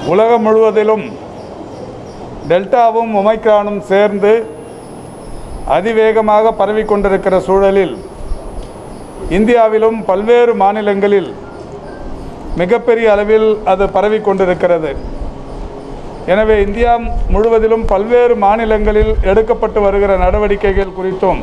உலகம் முழுவதிலும் டெல்டாவும் ஒமைக்ரானும் சேர்ந்து அதிவேகமாக பரவிக் கொண்டிருக்கிற சூழலில் இந்தியாவிலும் பல்வேறு மாநிலங்களில் மிகப்பெரிய அளவில் அது பரவிக் கொண்டிருக்கிறது எனவே இந்தியா முழுவதிலும் பல்வேறு மாநிலங்களில் எடுக்கப்பட்டு வருகிற நடவடிக்கைகள் குறித்தும்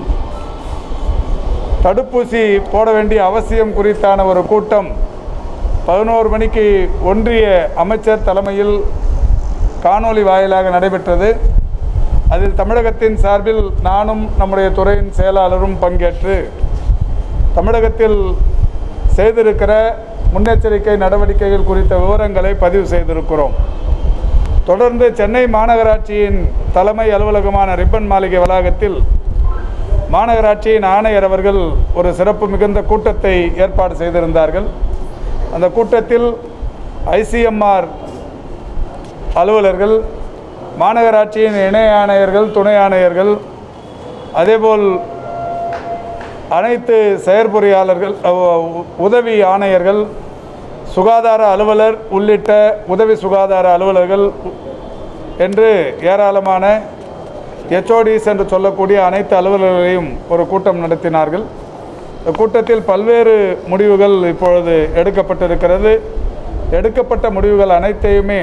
தடுப்பூசி போட வேண்டிய அவசியம் குறித்தான ஒரு கூட்டம் பதினோரு மணிக்கு ஒன்றிய அமைச்சர் தலைமையில் காணொளி வாயிலாக நடைபெற்றது அதில் தமிழகத்தின் சார்பில் நானும் நம்முடைய துறையின் செயலாளரும் பங்கேற்று தமிழகத்தில் செய்திருக்கிற முன்னெச்சரிக்கை நடவடிக்கைகள் குறித்த விவரங்களை பதிவு செய்திருக்கிறோம் தொடர்ந்து சென்னை மாநகராட்சியின் தலைமை அலுவலகமான ரிப்பன் மாளிகை வளாகத்தில் மாநகராட்சியின் ஆணையர் அவர்கள் ஒரு சிறப்பு மிகுந்த கூட்டத்தை ஏற்பாடு செய்திருந்தார்கள் அந்த கூட்டத்தில் ஐசிஎம்ஆர் அலுவலர்கள் மாநகராட்சியின் இணை ஆணையர்கள் துணை ஆணையர்கள் அதேபோல் அனைத்து செயற்பொறியாளர்கள் அஹ், உதவி ஆணையர்கள் சுகாதார அலுவலர் உள்ளிட்ட உதவி சுகாதார அலுவலர்கள் என்று ஏராளமான ஹெச்ஓடிஸ் என்று சொல்லக்கூடிய அனைத்து அலுவலர்களையும் ஒரு கூட்டம் நடத்தினார்கள் இந்த கூட்டத்தில் பல்வேறு முடிவுகள் இப்பொழுது எடுக்கப்பட்டிருக்கிறது எடுக்கப்பட்ட முடிவுகள் அனைத்தையுமே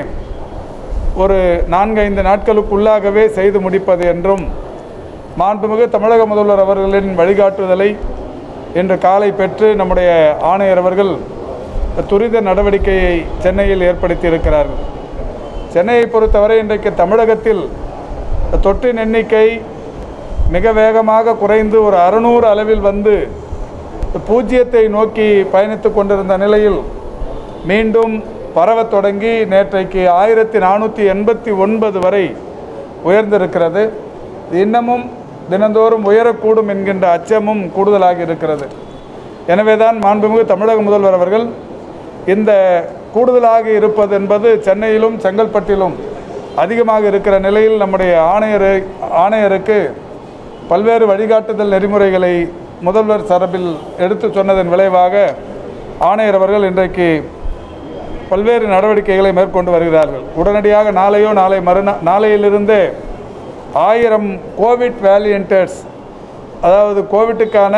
ஒரு நான்கைந்து நாட்களுக்குள்ளாகவே செய்து முடிப்பது என்றும் மாண்புமிகு தமிழக முதல்வர் அவர்களின் வழிகாட்டுதலை இன்று காலை பெற்று நம்முடைய ஆணையர் அவர்கள் துரித நடவடிக்கையை சென்னையில் ஏற்படுத்தி இருக்கிறார்கள் சென்னையை பொறுத்தவரை இன்றைக்கு தமிழகத்தில் தொற்றின் எண்ணிக்கை மிக வேகமாக குறைந்து ஒரு அறுநூறு அளவில் வந்து பூஜ்ஜியத்தை நோக்கி பயணித்து கொண்டிருந்த நிலையில் மீண்டும் பரவத் தொடங்கி நேற்றைக்கு ஆயிரத்தி நானூற்றி எண்பத்தி ஒன்பது வரை உயர்ந்திருக்கிறது இன்னமும் தினந்தோறும் உயரக்கூடும் என்கின்ற அச்சமும் கூடுதலாகி இருக்கிறது எனவேதான் மாண்புமிகு தமிழக முதல்வர் அவர்கள் இந்த கூடுதலாக இருப்பது என்பது சென்னையிலும் செங்கல்பட்டிலும் அதிகமாக இருக்கிற நிலையில் நம்முடைய ஆணையரை ஆணையருக்கு பல்வேறு வழிகாட்டுதல் நெறிமுறைகளை முதல்வர் சார்பில் எடுத்து சொன்னதன் விளைவாக ஆணையர் அவர்கள் இன்றைக்கு பல்வேறு நடவடிக்கைகளை மேற்கொண்டு வருகிறார்கள் உடனடியாக நாளையோ நாளை மறுநா நாளையிலிருந்தே ஆயிரம் கோவிட் வேலியன்டர்ஸ் அதாவது கோவிட்டுக்கான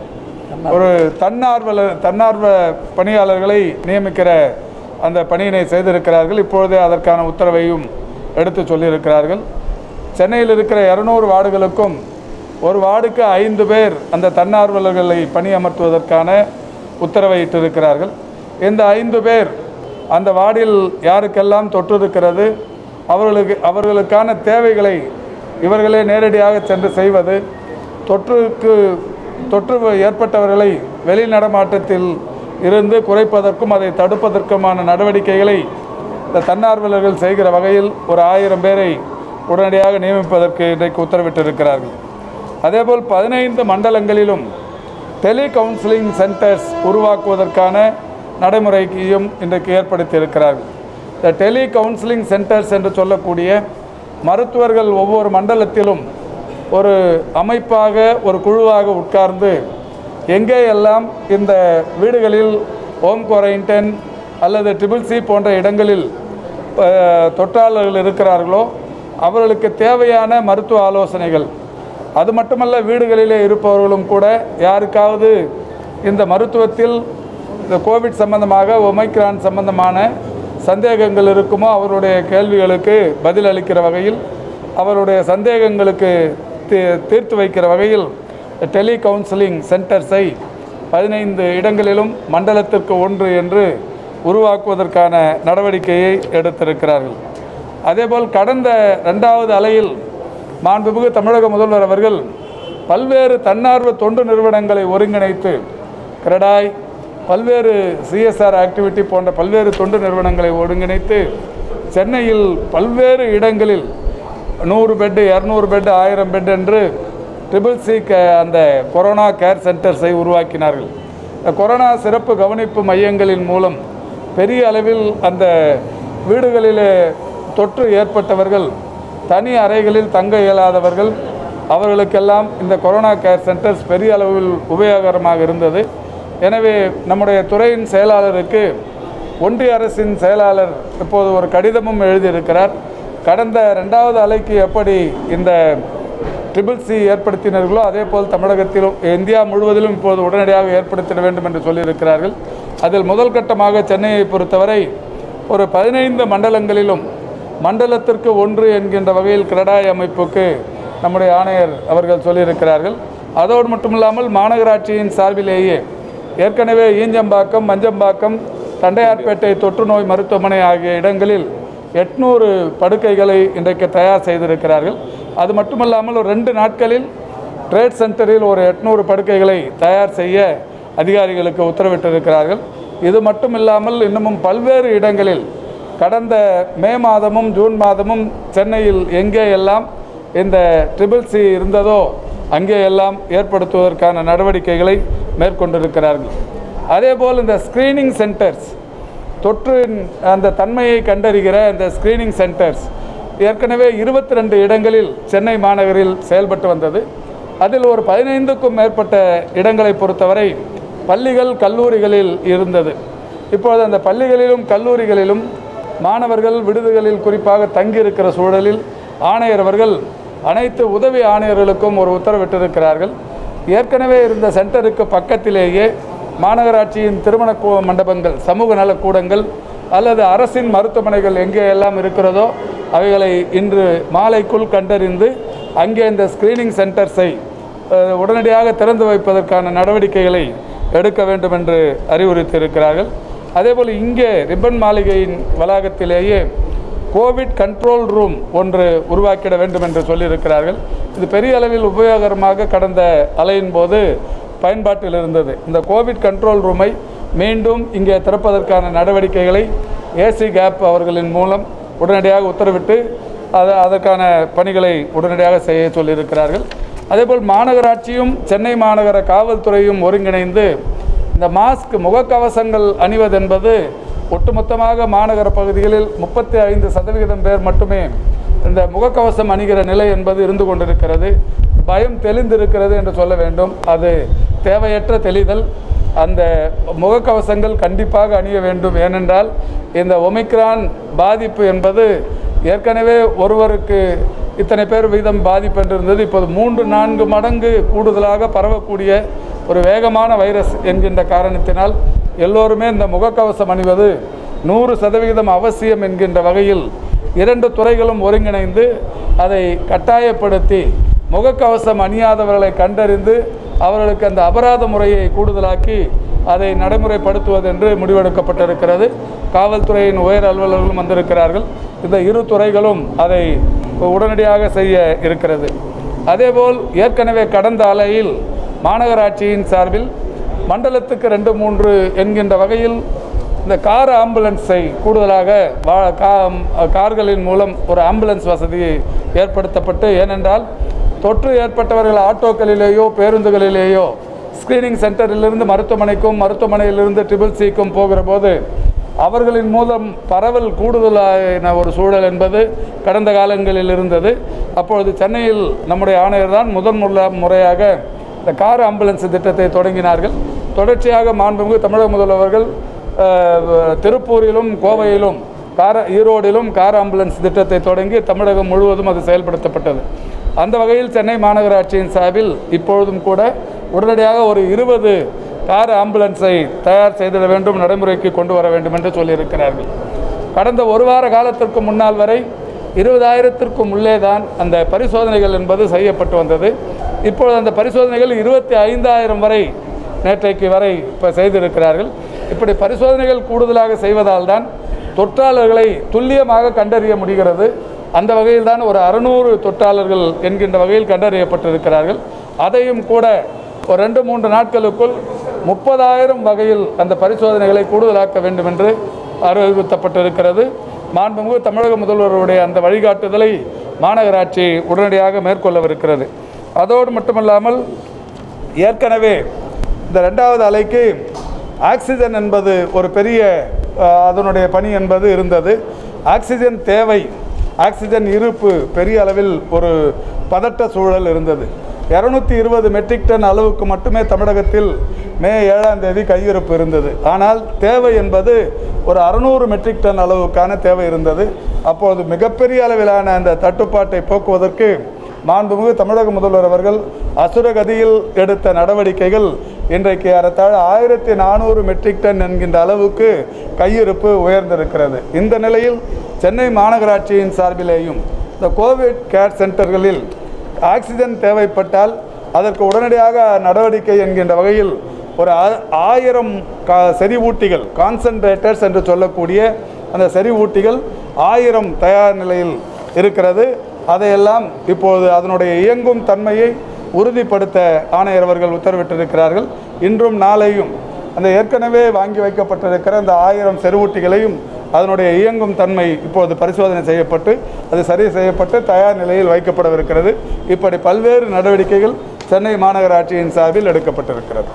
ஒரு தன்னார்வலர் தன்னார்வ பணியாளர்களை நியமிக்கிற அந்த பணியினை செய்திருக்கிறார்கள் இப்பொழுதே அதற்கான உத்தரவையும் எடுத்து சொல்லியிருக்கிறார்கள் சென்னையில் இருக்கிற இரநூறு வார்டுகளுக்கும் ஒரு வார்டுக்கு ஐந்து பேர் அந்த தன்னார்வலர்களை பணியமர்த்துவதற்கான உத்தரவை இட்டிருக்கிறார்கள் இந்த ஐந்து பேர் அந்த வார்டில் யாருக்கெல்லாம் தொற்று இருக்கிறது அவர்களுக்கு அவர்களுக்கான தேவைகளை இவர்களே நேரடியாக சென்று செய்வது தொற்றுக்கு தொற்று ஏற்பட்டவர்களை வெளி நடமாட்டத்தில் இருந்து குறைப்பதற்கும் அதை தடுப்பதற்குமான நடவடிக்கைகளை இந்த தன்னார்வலர்கள் செய்கிற வகையில் ஒரு ஆயிரம் பேரை உடனடியாக நியமிப்பதற்கு இன்றைக்கு உத்தரவிட்டிருக்கிறார்கள் அதேபோல் பதினைந்து மண்டலங்களிலும் டெலி கவுன்சிலிங் சென்டர்ஸ் உருவாக்குவதற்கான நடைமுறையையும் இன்றைக்கு ஏற்படுத்தி இருக்கிறார்கள் இந்த டெலி கவுன்சிலிங் சென்டர்ஸ் என்று சொல்லக்கூடிய மருத்துவர்கள் ஒவ்வொரு மண்டலத்திலும் ஒரு அமைப்பாக ஒரு குழுவாக உட்கார்ந்து எங்கே எல்லாம் இந்த வீடுகளில் ஹோம் குவாரண்டைன் அல்லது ட்ரிபிள் சி போன்ற இடங்களில் அஹ், தொற்றாளர்கள் இருக்கிறார்களோ அவர்களுக்கு தேவையான மருத்துவ ஆலோசனைகள் அது மட்டுமல்ல வீடுகளிலே இருப்பவர்களும் கூட யாருக்காவது இந்த மருத்துவத்தில் இந்த கோவிட் சம்பந்தமாக ஒமைக்ரான் சம்பந்தமான சந்தேகங்கள் இருக்குமோ அவருடைய கேள்விகளுக்கு பதில் அளிக்கிற வகையில் அவருடைய சந்தேகங்களுக்கு தீ- தீர்த்து வைக்கிற வகையில் டெலி கவுன்சிலிங் சென்டர்ஸை பதினைந்து இடங்களிலும் மண்டலத்திற்கு ஒன்று என்று உருவாக்குவதற்கான நடவடிக்கையை எடுத்திருக்கிறார்கள் அதேபோல் கடந்த ரெண்டாவது அலையில் மாண்புமிகு தமிழக முதல்வர் அவர்கள் பல்வேறு தன்னார்வ தொண்டு நிறுவனங்களை ஒருங்கிணைத்து கிரடாய் பல்வேறு சிஎஸ்ஆர் ஆக்டிவிட்டி போன்ற பல்வேறு தொண்டு நிறுவனங்களை ஒருங்கிணைத்து சென்னையில் பல்வேறு இடங்களில் நூறு பெட்டு இரநூறு பெட்டு ஆயிரம் பெட் என்று ட்ரிபிள் சி க அந்த கொரோனா கேர் சென்டர்ஸை உருவாக்கினார்கள் இந்த கொரோனா சிறப்பு கவனிப்பு மையங்களின் மூலம் பெரிய அளவில் அந்த வீடுகளிலே தொற்று ஏற்பட்டவர்கள் தனி அறைகளில் தங்க இயலாதவர்கள் அவர்களுக்கெல்லாம் இந்த கொரோனா கேர் சென்டர்ஸ் பெரிய அளவில் உபயோகரமாக இருந்தது எனவே நம்முடைய துறையின் செயலாளருக்கு ஒன்றிய அரசின் செயலாளர் இப்போது ஒரு கடிதமும் எழுதியிருக்கிறார் கடந்த ரெண்டாவது அலைக்கு எப்படி இந்த ட்ரிபிள் சி ஏற்படுத்தினார்களோ அதே போல் தமிழகத்திலும் இந்தியா முழுவதிலும் இப்போது உடனடியாக ஏற்படுத்திட வேண்டும் என்று சொல்லியிருக்கிறார்கள் அதில் முதல் கட்டமாக சென்னையை பொறுத்தவரை ஒரு பதினைந்து மண்டலங்களிலும் மண்டலத்திற்கு ஒன்று என்கின்ற வகையில் கிரடாய் அமைப்புக்கு நம்முடைய ஆணையர் அவர்கள் சொல்லியிருக்கிறார்கள் அதோடு மட்டுமில்லாமல் மாநகராட்சியின் சார்பிலேயே ஏற்கனவே ஈஞ்சம்பாக்கம் மஞ்சம்பாக்கம் தண்டையார்பேட்டை தொற்றுநோய் மருத்துவமனை ஆகிய இடங்களில் எட்நூறு படுக்கைகளை இன்றைக்கு தயார் செய்திருக்கிறார்கள் அது மட்டுமல்லாமல் ஒரு ரெண்டு நாட்களில் ட்ரேட் சென்டரில் ஒரு எட்நூறு படுக்கைகளை தயார் செய்ய அதிகாரிகளுக்கு உத்தரவிட்டிருக்கிறார்கள் இது மட்டும் இல்லாமல் இன்னமும் பல்வேறு இடங்களில் கடந்த மே மாதமும் ஜூன் மாதமும் சென்னையில் எங்கே எல்லாம் இந்த ட்ரிபிள் சி இருந்ததோ அங்கே எல்லாம் ஏற்படுத்துவதற்கான நடவடிக்கைகளை மேற்கொண்டிருக்கிறார்கள் அதேபோல் இந்த ஸ்க்ரீனிங் சென்டர்ஸ் தொற்றின் அந்த தன்மையை கண்டறிகிற இந்த ஸ்க்ரீனிங் சென்டர்ஸ் ஏற்கனவே இருபத்தி ரெண்டு இடங்களில் சென்னை மாநகரில் செயல்பட்டு வந்தது அதில் ஒரு பதினைந்துக்கும் மேற்பட்ட இடங்களை பொறுத்தவரை பள்ளிகள் கல்லூரிகளில் இருந்தது இப்பொழுது அந்த பள்ளிகளிலும் கல்லூரிகளிலும் மாணவர்கள் விடுதிகளில் குறிப்பாக தங்கியிருக்கிற சூழலில் ஆணையர் அவர்கள் அனைத்து உதவி ஆணையர்களுக்கும் ஒரு உத்தரவிட்டிருக்கிறார்கள் ஏற்கனவே இருந்த சென்டருக்கு பக்கத்திலேயே மாநகராட்சியின் திருமண கூ- மண்டபங்கள் சமூக நலக்கூடங்கள் அல்லது அரசின் மருத்துவமனைகள் எங்கே எல்லாம் இருக்கிறதோ அவைகளை இன்று மாலைக்குள் கண்டறிந்து அங்கே இந்த ஸ்கிரீனிங் சென்டர்ஸை அஹ், உடனடியாக திறந்து வைப்பதற்கான நடவடிக்கைகளை எடுக்க வேண்டும் என்று அறிவுறுத்தியிருக்கிறார்கள் அதேபோல் இங்கே ரிப்பன் மாளிகையின் வளாகத்திலேயே கோவிட் கண்ட்ரோல் ரூம் ஒன்று உருவாக்கிட வேண்டும் என்று சொல்லியிருக்கிறார்கள் இது பெரிய அளவில் உபயோகரமாக கடந்த அலையின் போது பயன்பாட்டில் இருந்தது இந்த கோவிட் கண்ட்ரோல் ரூமை மீண்டும் இங்கே திறப்பதற்கான நடவடிக்கைகளை ஏசி கேப் அவர்களின் மூலம் உடனடியாக உத்தரவிட்டு அது அதற்கான பணிகளை உடனடியாக செய்ய சொல்லியிருக்கிறார்கள் அதேபோல் மாநகராட்சியும் சென்னை மாநகர காவல்துறையும் ஒருங்கிணைந்து இந்த மாஸ்க் முகக்கவசங்கள் அணிவதென்பது ஒட்டுமொத்தமாக மாநகர பகுதிகளில் முப்பத்தி ஐந்து சதவிகிதம் பேர் மட்டுமே இந்த முகக்கவசம் அணிகிற நிலை என்பது இருந்து கொண்டிருக்கிறது பயம் தெளிந்திருக்கிறது என்று சொல்ல வேண்டும் அது தேவையற்ற தெளிதல் அந்த முகக்கவசங்கள் கண்டிப்பாக அணிய வேண்டும் ஏனென்றால் இந்த ஒமிக்ரான் பாதிப்பு என்பது ஏற்கனவே ஒருவருக்கு இத்தனை பேர் வீதம் பாதிப்பு என்று இருந்தது இப்போது மூன்று நான்கு மடங்கு கூடுதலாக பரவக்கூடிய ஒரு வேகமான வைரஸ் என்கின்ற காரணத்தினால் எல்லோருமே இந்த முகக்கவசம் அணிவது நூறு சதவிகிதம் அவசியம் என்கின்ற வகையில் இரண்டு துறைகளும் ஒருங்கிணைந்து அதை கட்டாயப்படுத்தி முகக்கவசம் அணியாதவர்களை கண்டறிந்து அவர்களுக்கு அந்த அபராத முறையை கூடுதலாக்கி அதை நடைமுறைப்படுத்துவது என்று முடிவெடுக்கப்பட்டிருக்கிறது காவல்துறையின் உயர் அலுவலர்களும் வந்திருக்கிறார்கள் இந்த இரு துறைகளும் அதை உடனடியாக செய்ய இருக்கிறது அதேபோல் ஏற்கனவே கடந்த அலையில் மாநகராட்சியின் சார்பில் மண்டலத்துக்கு ரெண்டு மூன்று என்கின்ற வகையில் இந்த கார் ஆம்புலன்ஸை கூடுதலாக வா கா கார்களின் மூலம் ஒரு ஆம்புலன்ஸ் வசதி ஏற்படுத்தப்பட்டு ஏனென்றால் தொற்று ஏற்பட்டவர்கள் ஆட்டோக்களிலேயோ பேருந்துகளிலேயோ ஸ்கிரீனிங் சென்டரிலிருந்து மருத்துவமனைக்கும் மருத்துவமனையிலிருந்து ட்ரிபிள் சிக்கும் போகிற போது அவர்களின் மூலம் பரவல் கூடுதலான ஒரு சூழல் என்பது கடந்த காலங்களில் இருந்தது அப்பொழுது சென்னையில் நம்முடைய ஆணையர் தான் முதன் முறை முறையாக இந்த கார் ஆம்புலன்ஸ் திட்டத்தை தொடங்கினார்கள் தொடர்ச்சியாக மாண்புமிகு தமிழக முதல்வர்கள் அஹ், திருப்பூரிலும் கோவையிலும் கார ஈரோடிலும் கார் ஆம்புலன்ஸ் திட்டத்தை தொடங்கி தமிழகம் முழுவதும் அது செயல்படுத்தப்பட்டது அந்த வகையில் சென்னை மாநகராட்சியின் சார்பில் இப்பொழுதும் கூட உடனடியாக ஒரு இருபது கார் ஆம்புலன்ஸை தயார் செய்திட வேண்டும் நடைமுறைக்கு கொண்டு வர வேண்டும் என்று சொல்லியிருக்கிறார்கள் கடந்த ஒரு வார காலத்திற்கு முன்னால் வரை இருபதாயிரத்திற்கும் உள்ளே தான் அந்த பரிசோதனைகள் என்பது செய்யப்பட்டு வந்தது இப்பொழுது அந்த பரிசோதனைகள் இருபத்தி ஐந்தாயிரம் வரை நேற்றைக்கு வரை இப்போ செய்திருக்கிறார்கள் இப்படி பரிசோதனைகள் கூடுதலாக செய்வதால் தான் தொற்றாளர்களை துல்லியமாக கண்டறிய முடிகிறது அந்த வகையில் தான் ஒரு அறுநூறு தொற்றாளர்கள் என்கின்ற வகையில் கண்டறியப்பட்டிருக்கிறார்கள் அதையும் கூட ஒரு ரெண்டு மூன்று நாட்களுக்குள் முப்பதாயிரம் வகையில் அந்த பரிசோதனைகளை கூடுதலாக்க வேண்டும் என்று அறிவுறுத்தப்பட்டிருக்கிறது மாண்புமிகு தமிழக முதல்வருடைய அந்த வழிகாட்டுதலை மாநகராட்சி உடனடியாக மேற்கொள்ளவிருக்கிறது அதோடு மட்டுமல்லாமல் ஏற்கனவே இந்த ரெண்டாவது அலைக்கு ஆக்சிஜன் என்பது ஒரு பெரிய அஹ், அதனுடைய பணி என்பது இருந்தது ஆக்சிஜன் தேவை ஆக்சிஜன் இருப்பு பெரிய அளவில் ஒரு பதட்ட சூழல் இருந்தது இரநூத்தி இருபது மெட்ரிக் டன் அளவுக்கு மட்டுமே தமிழகத்தில் மே ஏழாம் தேதி கையிருப்பு இருந்தது ஆனால் தேவை என்பது ஒரு அறுநூறு மெட்ரிக் டன் அளவுக்கான தேவை இருந்தது அப்போது மிகப்பெரிய அளவிலான அந்த தட்டுப்பாட்டை போக்குவதற்கு மாண்புமிகு தமிழக முதல்வர் அவர்கள் அசுரகதியில் எடுத்த நடவடிக்கைகள் இன்றைக்கு ஏறத்தாழ ஆயிரத்தி நானூறு மெட்ரிக் டன் என்கின்ற அளவுக்கு கையிருப்பு உயர்ந்திருக்கிறது இந்த நிலையில் சென்னை மாநகராட்சியின் சார்பிலேயும் இந்த கோவிட் கேர் சென்டர்களில் ஆக்சிஜன் தேவைப்பட்டால் அதற்கு உடனடியாக நடவடிக்கை என்கின்ற வகையில் ஒரு ஆ- ஆயிரம் கா செறிவூட்டிகள் கான்சன்ட்ரேட்டர்ஸ் என்று சொல்லக்கூடிய அந்த செறிவூட்டிகள் ஆயிரம் தயார் நிலையில் இருக்கிறது அதையெல்லாம் இப்போது அதனுடைய இயங்கும் தன்மையை உறுதிப்படுத்த ஆணையர் அவர்கள் உத்தரவிட்டிருக்கிறார்கள் இன்றும் நாளையும் அந்த ஏற்கனவே வாங்கி வைக்கப்பட்டிருக்கிற அந்த ஆயிரம் செறிவூட்டிகளையும் அதனுடைய இயங்கும் தன்மை இப்போது பரிசோதனை செய்யப்பட்டு அது சரி செய்யப்பட்டு தயார் நிலையில் வைக்கப்படவிருக்கிறது இப்படி பல்வேறு நடவடிக்கைகள் சென்னை மாநகராட்சியின் சார்பில் எடுக்கப்பட்டிருக்கிறது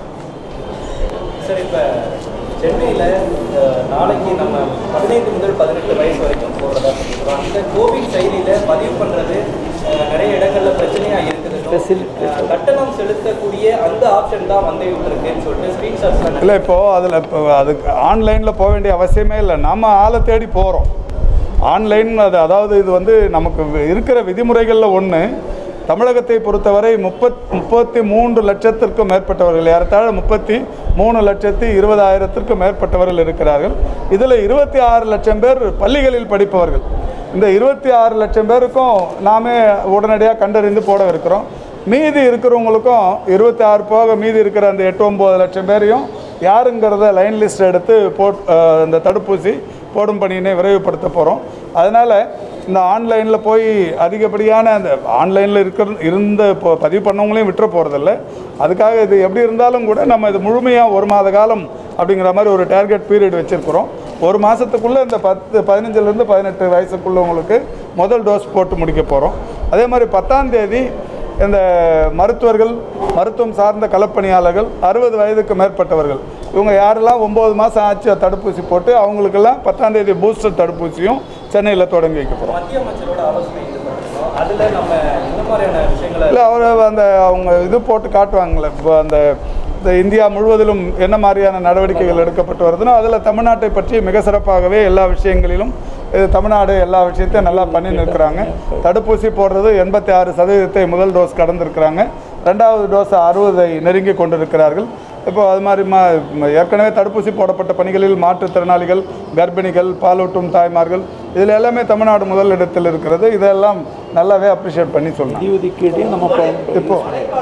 சார் இப்போ சென்னையில் நாளைக்கு நம்ம பதினைந்து முதல் பதினெட்டு வயசு வரைக்கும் போகிறதா சொல்லிக்கிறோம் அந்த கோவிட் செயலியில் பதிவு பண்ணுறது நிறைய இடங்கள்ல பிரச்சனையாக இருக்குது அஹ், கட்டணம் செலுத்தக்கூடிய அந்த ஆப்ஷன் தான் வந்து இருக்குன்னு சொல்லிட்டு ஸ்க்ரீன்ஷாட்ஸ் இல்லை இப்போது அதில் இப்போ அதுக்கு ஆன்லைனில் போக வேண்டிய அவசியமே இல்லை நம்ம ஆளை தேடி போகிறோம் ஆன்லைன் அது அதாவது இது வந்து நமக்கு வி- இருக்கிற விதிமுறைகளில் ஒன்று தமிழகத்தை பொறுத்தவரை முப்பத் முப்பத்தி மூன்று லட்சத்திற்கும் மேற்பட்டவர்கள் ஏறத்தாழ முப்பத்தி மூணு லட்சத்தி இருபதாயிரத்திற்கும் மேற்பட்டவர்கள் இருக்கிறார்கள் இதில் இருபத்தி ஆறு லட்சம் பேர் பள்ளிகளில் படிப்பவர்கள் இந்த இருபத்தி ஆறு லட்சம் பேருக்கும் நாமே உடனடியாக கண்டறிந்து போடவிருக்கிறோம் மீதி இருக்கிறவங்களுக்கும் இருபத்தி ஆறு போக மீதி இருக்கிற அந்த எட்டு ஒம்பது லட்சம் பேரையும் யாருங்கிறத லைன் லிஸ்ட் எடுத்து போட் அஹ், இந்த தடுப்பூசி போடும் பணியினை விரைவுபடுத்த போகிறோம் அதனால் இந்த ஆன்லைனில் போய் அதிகப்படியான அந்த ஆன்லைனில் இருக்கிற இருந்த இப்போ பதிவு பண்ணவங்களையும் விட்டுற போகிறதில்ல அதுக்காக இது எப்படி இருந்தாலும் கூட நம்ம இது முழுமையாக ஒரு மாத காலம் அப்படிங்கிற மாதிரி ஒரு டார்கெட் பீரியட் வச்சுருக்கிறோம் ஒரு மாதத்துக்குள்ளே இந்த பத்து பதினஞ்சுலேருந்து பதினெட்டு வயசுக்குள்ளவங்களுக்கு முதல் டோஸ் போட்டு முடிக்க போகிறோம் அதே மாதிரி பத்தாம் தேதி இந்த மருத்துவர்கள் மருத்துவம் சார்ந்த களப்பணியாளர்கள் அறுபது வயதுக்கு மேற்பட்டவர்கள் இவங்க யாரெல்லாம் ஒம்பது மாதம் ஆச்சு தடுப்பூசி போட்டு அவங்களுக்கெல்லாம் பத்தாம் தேதி பூஸ்டர் தடுப்பூசியும் சென்னையில் தொடங்கி வைக்க போகிறோம் மத்திய அமைச்சரோட ஆலோசனை இது பண்ணிருக்கோம் அதில் நம்ம இந்த மாதிரியான விஷயங்களை இல்லை அவர் அந்த அவங்க இது போட்டு காட்டுவாங்கள்ல இப்போ அந்த இந்த இந்தியா முழுவதிலும் என்ன மாதிரியான நடவடிக்கைகள் எடுக்கப்பட்டு வருதுன்னா அதில் தமிழ்நாட்டை பற்றி மிக சிறப்பாகவே எல்லா விஷயங்களிலும் இது தமிழ்நாடு எல்லா விஷயத்தையும் நல்லா பண்ணி நிற்கிறாங்க தடுப்பூசி போடுறது எண்பத்தி ஆறு சதவீதத்தை முதல் டோஸ் கடந்திருக்கிறாங்க ரெண்டாவது டோஸ் அறுபதை நெருங்கி கொண்டிருக்கிறார்கள் இப்போ அது மாதிரி மா ம- ஏற்கனவே தடுப்பூசி போடப்பட்ட பணிகளில் மாற்றுத்திறனாளிகள் கர்ப்பிணிகள் பாலூட்டும் தாய்மார்கள் இதில் எல்லாமே தமிழ்நாடு முதல் இடத்தில் இருக்கிறது இதெல்லாம் நல்லாவே அப்ரிஷியேட் பண்ணி சொல்லலாம் நிதி ஒதுக்கீடையும் நம்ம பயன்படுத்தி இப்போ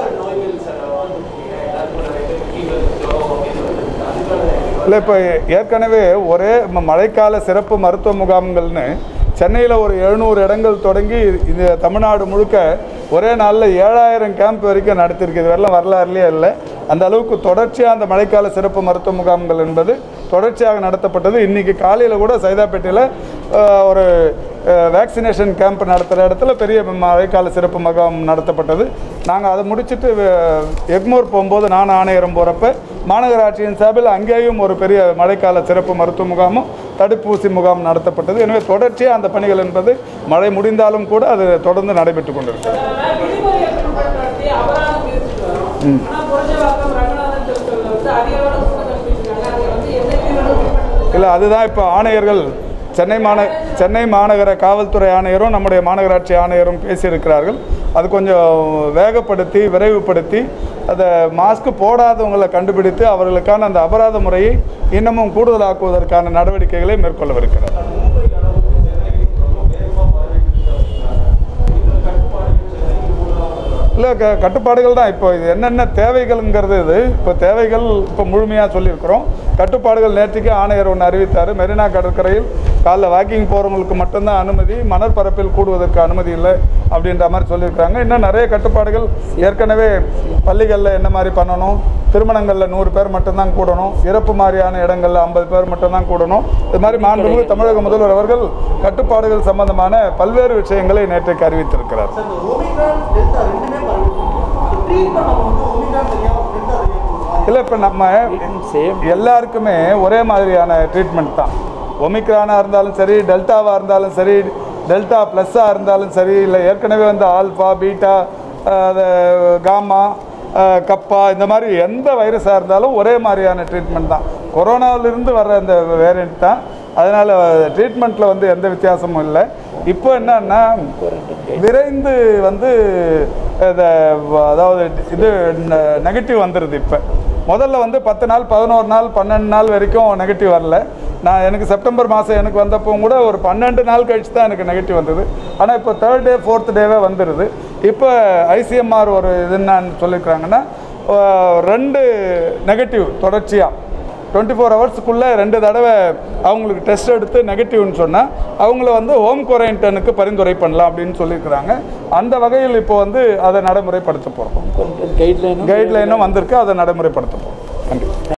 இல்லை இப்போ ஏற்கனவே ஒரே ம- மழைக்கால சிறப்பு மருத்துவ முகாம்கள்னு சென்னையில் ஒரு எழுநூறு இடங்கள் தொடங்கி இந்த தமிழ்நாடு முழுக்க ஒரே நாளில் ஏழாயிரம் கேம்ப் வரைக்கும் நடத்தியிருக்கு இது வரலாம் வரலாறுலேயே இல்லை அந்த அளவுக்கு தொடர்ச்சியாக அந்த மழைக்கால சிறப்பு மருத்துவ முகாம்கள் என்பது தொடர்ச்சியாக நடத்தப்பட்டது இன்றைக்கி காலையில் கூட சைதாப்பேட்டையில் அஹ், ஒரு வேக்சினேஷன் கேம்ப் நடத்துகிற இடத்துல பெரிய மழைக்கால சிறப்பு முகாம் நடத்தப்பட்டது நாங்கள் அதை முடிச்சுட்டு அஹ், எக்மோர் போகும்போது நான் ஆணையரம் போகிறப்ப மாநகராட்சியின் சார்பில் அங்கேயும் ஒரு பெரிய மழைக்கால சிறப்பு மருத்துவ முகாமும் தடுப்பூசி முகாம் நடத்தப்பட்டது எனவே தொடர்ச்சியாக அந்த பணிகள் என்பது மழை முடிந்தாலும் கூட அது தொடர்ந்து நடைபெற்று கொண்டிருக்கிறது விதிமுறையை பின்பற்றி அபராதம் விதிச்சுட்டு வரோம். ஆனா புரட்சிவாக்கம் ரங்கநாதன் திருத்தல்ல வந்து அதிக அளவுல கூட்டம் கற்பிச்சிருக்காங்க. அதை வந்து எந்த தீர்மானமும் பின்பற்றதில்லை. இல்லை அதுதான் இப்போ ஆணையர்கள் சென்னை மாந சென்னை மாநகர காவல்துறை ஆணையரும் நம்முடைய மாநகராட்சி ஆணையரும் பேசியிருக்கிறார்கள் அது கொஞ்சம் வேகப்படுத்தி விரைவுபடுத்தி அதை மாஸ்க் போடாதவங்களை கண்டுபிடித்து அவர்களுக்கான அந்த அபராத முறையை இன்னமும் கூடுதலாக்குவதற்கான நடவடிக்கைகளை மேற்கொள்ளவிருக்கிறார் இல்லை க கட்டுப்பாடுகள் தான் இப்போ இது என்னென்ன தேவைகள்ங்கிறது இது இப்போ தேவைகள் இப்போ முழுமையாக சொல்லியிருக்கிறோம் கட்டுப்பாடுகள் நேற்றுக்கு ஆணையர் ஒன்று அறிவித்தார் மெரினா கடற்கரையில் காலைல வாக்கிங் போகிறவங்களுக்கு மட்டும்தான் அனுமதி மணற்பரப்பில் கூடுவதற்கு அனுமதி இல்லை அப்படின்ற மாதிரி சொல்லியிருக்கிறாங்க இன்னும் நிறைய கட்டுப்பாடுகள் ஏற்கனவே பள்ளிகளில் என்ன மாதிரி பண்ணணும் திருமணங்களில் நூறு பேர் மட்டும்தான் கூடணும் இறப்பு மாதிரியான இடங்களில் ஐம்பது பேர் மட்டும்தான் கூடணும் இது மாதிரி மாண்புமிகு தமிழக முதல்வர் அவர்கள் கட்டுப்பாடுகள் சம்பந்தமான பல்வேறு விஷயங்களை நேற்றைக்கு அறிவித்திருக்கிறார் சார் இந்த ஒமிக்ரான் டெல்டா ரெண்டுமே பரவுது ட்ரீட்மெண்ட் நம்ம வந்து ஒமிக்ரான் தெரியாம டெல்டா தெரியாம இல்லை இப்போ நம்ம சேம் எல்லாருக்குமே ஒரே மாதிரியான ட்ரீட்மெண்ட் தான் ஒமிக்ரானாக இருந்தாலும் சரி டெல்டாவாக இருந்தாலும் சரி டெல்டா ப்ளஸ்ஸாக இருந்தாலும் சரி இல்லை ஏற்கனவே வந்து ஆல்ஃபா பீட்டா அது காமா அஹ், கப்பா இந்த மாதிரி எந்த வைரஸாக இருந்தாலும் ஒரே மாதிரியான ட்ரீட்மெண்ட் தான் கொரோனாவிலிருந்து வர்ற அந்த வேரியண்ட் தான் அதனால் ட்ரீட்மெண்ட்டில் வந்து எந்த வித்தியாசமும் இல்லை இப்போ என்னன்னா விரைந்து வந்து இதை அதாவது இது நெகட்டிவ் வந்துடுது இப்போ முதல்ல வந்து பத்து நாள் பதினோரு நாள் பன்னெண்டு நாள் வரைக்கும் நெகட்டிவ் வரல நான் எனக்கு செப்டம்பர் மாதம் எனக்கு வந்தப்போ கூட ஒரு பன்னெண்டு நாள் கழிச்சு தான் எனக்கு நெகட்டிவ் வந்தது ஆனால் இப்போ தேர்ட் டே ஃபோர்த் டேவே வந்துடுது இப்போ ஐசிஎம்ஆர் ஒரு இது என்னன்னு சொல்லியிருக்கிறாங்கன்னா அஹ், ரெண்டு நெகட்டிவ் தொடர்ச்சியாக டுவெண்ட்டி ஃபோர் ஹவர்ஸுக்குள்ளே ரெண்டு தடவை அவங்களுக்கு டெஸ்ட் எடுத்து நெகட்டிவ்னு சொன்னால் அவங்கள வந்து ஹோம் குவாரண்டைனுக்கு பரிந்துரை பண்ணலாம் அப்படின்னு சொல்லியிருக்கிறாங்க அந்த வகையில் இப்போ வந்து அதை நடைமுறைப்படுத்த போகிறோம் கைட்லைனும் கைட்லைனும் வந்திருக்கு அதை நடைமுறைப்படுத்த போகிறோம் நன்றி